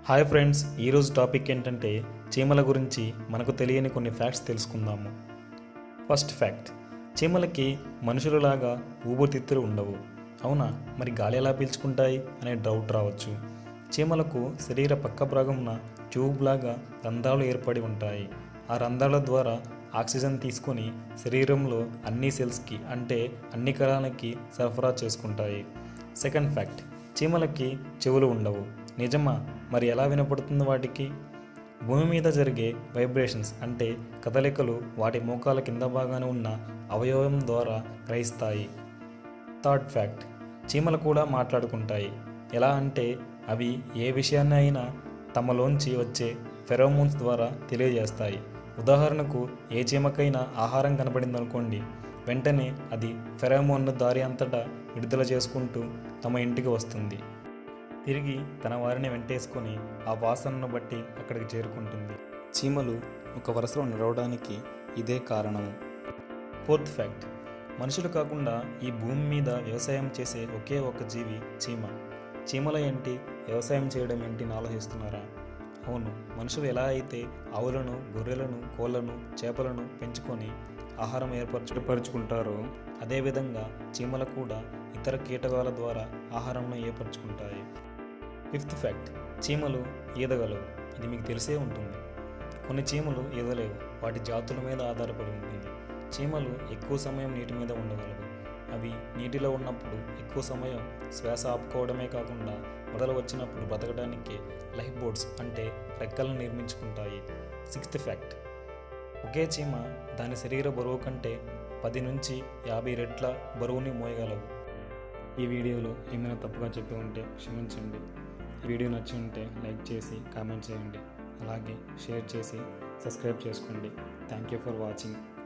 hi friends ఈరోజు topic ఏంటంటే చీమల గురించి మనకు తెలియని కొన్ని ఫ్యాక్ట్స్ తెలుసుకుందాము ఫస్ట్ ఫ్యాక్ట్ చీమలకి మనుషులలాగా ఊపిరితిత్తులు ఉండవు అవునా మరి గాలి ఎలా పీల్చుకుంటాయి అనే డౌట్ రావచ్చు చీమలకు శరీర పక్క భాగంన ట్యూబ్ లాగా రంధ్రాలు ఏర్పడి ఉంటాయి ఆ రంధ్రాల ద్వారా ఆక్సిజన్ తీసుకొని శరీరంలో అన్ని సెల్స్కి అంటే అన్ని కణాలకి సరఫరా చేసుకుంటాయి సెకండ్ ఫ్యాక్ట్ చీమలకి చెవులు ఉండవు నిజమా మరి ఎలా వినపడుతుంది వాటికి భూమి మీద జరిగే వైబ్రేషన్స్ అంటే కదలికలు వాటి మోకాల కింద భాగాన ఉన్న అవయవం ద్వారా గ్రహిస్తాయి థర్డ్ ఫ్యాక్ట్ చీమలు కూడా మాట్లాడుకుంటాయి ఎలా అంటే అవి ఏ విషయాన్ని అయినా తమలోంచి వచ్చే ఫెరోమోన్స్ ద్వారా తెలియజేస్తాయి ఉదాహరణకు ఏ చీమకైనా ఆహారం కనపడిందనుకోండి వెంటనే అది ఫెరోమోన్ను దారి అంతటా విడుదల చేసుకుంటూ తమ ఇంటికి వస్తుంది తిరిగి తన వారిని వెంటేసుకొని ఆ వాసనను బట్టి అక్కడికి చేరుకుంటుంది చీమలు ఒక వరుసలో నడవడానికి ఇదే కారణము ఫోర్త్ ఫ్యాక్ట్ మనుషులు కాకుండా ఈ భూమి మీద వ్యవసాయం చేసే ఒకే ఒక జీవి చీమ చీమల ఏంటి వ్యవసాయం చేయడం ఏంటి అని ఆలోచిస్తున్నారా అవును మనుషులు ఎలా అయితే ఆవులను గొర్రెలను కోళ్లను చేపలను పెంచుకొని ఆహారం ఏర్పరచు పరుచుకుంటారో అదేవిధంగా చీమలు కూడా ఇతర కీటకాల ద్వారా ఆహారంను ఏర్పరచుకుంటాయి ఫిఫ్త్ ఫ్యాక్ట్ చీమలు ఈదగలవు ఇది మీకు తెలిసే ఉంటుంది కొన్ని చీమలు ఈదలేవు వాటి జాతుల మీద ఆధారపడి ఉంటుంది చీమలు ఎక్కువ సమయం నీటి మీద ఉండగలవు అవి నీటిలో ఉన్నప్పుడు ఎక్కువ సమయం శ్వాస ఆపుకోవడమే కాకుండా వరదలు వచ్చినప్పుడు బ్రతకడానికి లైఫ్ బోట్స్ అంటే రెక్కలను నిర్మించుకుంటాయి సిక్స్త్ ఫ్యాక్ట్ ఒకే చీమ దాని శరీర బరువు కంటే పది నుంచి యాభై రెట్ల బరువుని మోయగలవు ఈ వీడియోలో ఏమైనా తప్పుగా చెప్పి ఉంటే క్షమించండి ఈ వీడియో నచ్చి ఉంటే లైక్ చేసి కామెంట్ చేయండి అలాగే షేర్ చేసి సబ్స్క్రైబ్ చేసుకోండి థ్యాంక్ యూ ఫర్ వాచింగ్